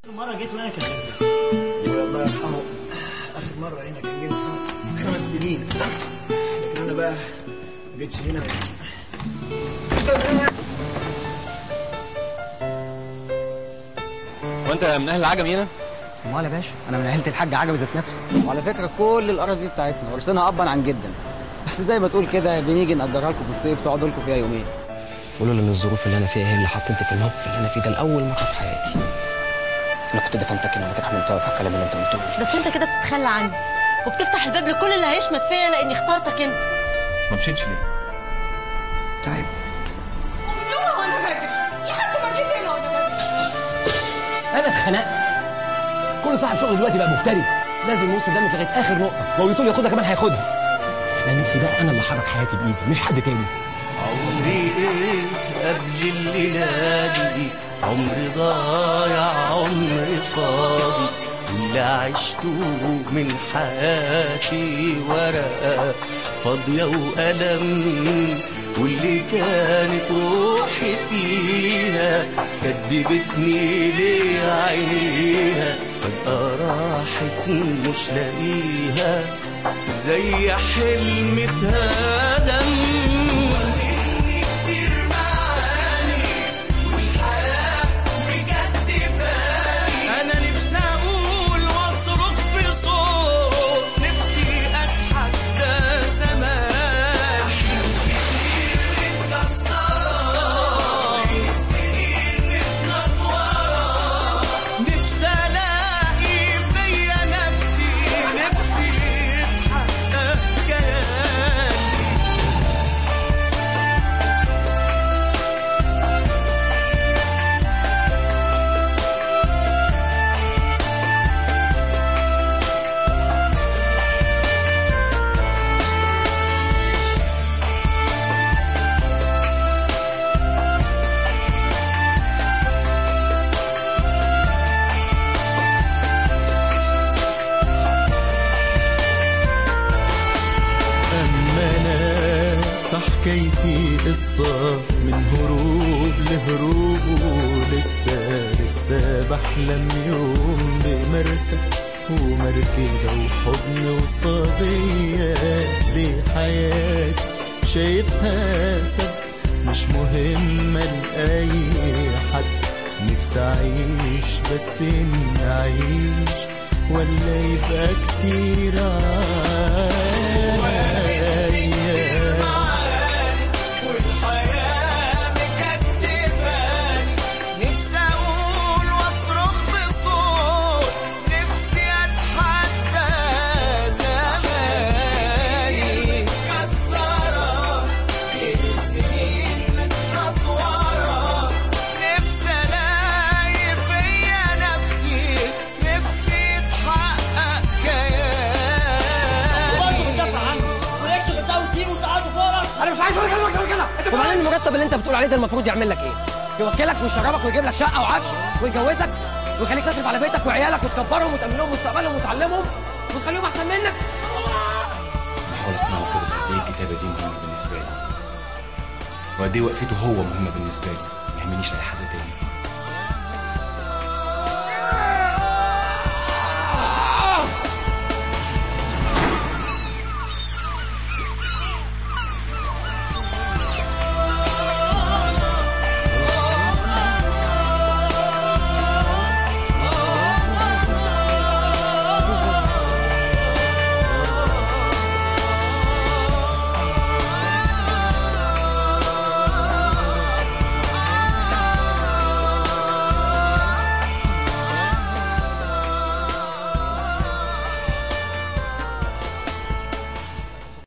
مرة جيت وانا كلمتك والله يرحمه اخر مره هنا كان جاي من خمس خمس سنين لكن انا بقى ما جيتش هنا وانت من اهل العجم هنا؟ امال يا باشا انا من عيله الحاج عجب ذات نفسه وعلى فكره كل الاراضي دي بتاعتنا ورثناها ابا عن جدا بس زي ما تقول كده بنيجي نأجرها لكم في الصيف تقعدوا لكم فيها يومين قولوا لي ان الظروف اللي انا فيها هي اللي حطيتني في الموقف اللي انا فيه ده لاول مره في حياتي انا كنت دفنتك هنا مطرح ما انت واقف على الكلام اللي انت قلته لي بس انت كده بتتخلى عني وبتفتح الباب لكل اللي هيشمت فيا لاني اخترتك انت ما مشيتش ليه؟ تعب يلا وانا بجري لحد ما جيت هنا وانا بجري انا اتخنقت كل صاحب شغل دلوقتي بقى مفتري لازم يوصل دمك لغايه اخر نقطه لو يطول ياخدها كمان هياخدها انا نفسي بقى انا اللي احرك حياتي بايدي مش حد تاني عمري ايه قبل الليلة دي عمري ضايع عمري فاضي واللي عشته من حياتي ورقة فاضية وألم واللي كانت روحي فيها كدبتني ليه عينيها فجأة راحت مش لاقيها زي حلم اتهدم انا نفسي اقول واصرخ بصوت نفسي اضحك ده زمان كتير متكسرة السنين متنطورة نفسي الاقي فيا نفسي نفسي اتحقق كياني أما أنا فحكايتي قصة من هروب لهروب ولسه لسه بحلم يوم بمرسى ومركبة وحضن وصبية بحياتي شايفها سب مش مهمة لأي حد نفسي أعيش بس إن أعيش ولا يبقى كتير عليا والحياة مكتفاني نفسي أقول وأصرخ بصوت نفسي أتحدى زماني مكسرة السنين متنطورة نفسي ألاقي فيا نفسي نفسي يتحقق انا مش عايز اقول كلمه غير كده وبعدين المرتب اللي انت بتقول عليه ده المفروض يعمل لك ايه يوكلك ويشربك ويجيب لك شقه وعفش ويجوزك ويخليك تصرف على بيتك وعيالك وتكبرهم وتامن لهم مستقبلهم وتعلمهم وتخليهم احسن منك بحاول اقنعه كده بقد ايه الكتابه دي مهمه بالنسبه لي وقد ايه وقفته هو مهمه بالنسبه لي ما يهمنيش اي حد تاني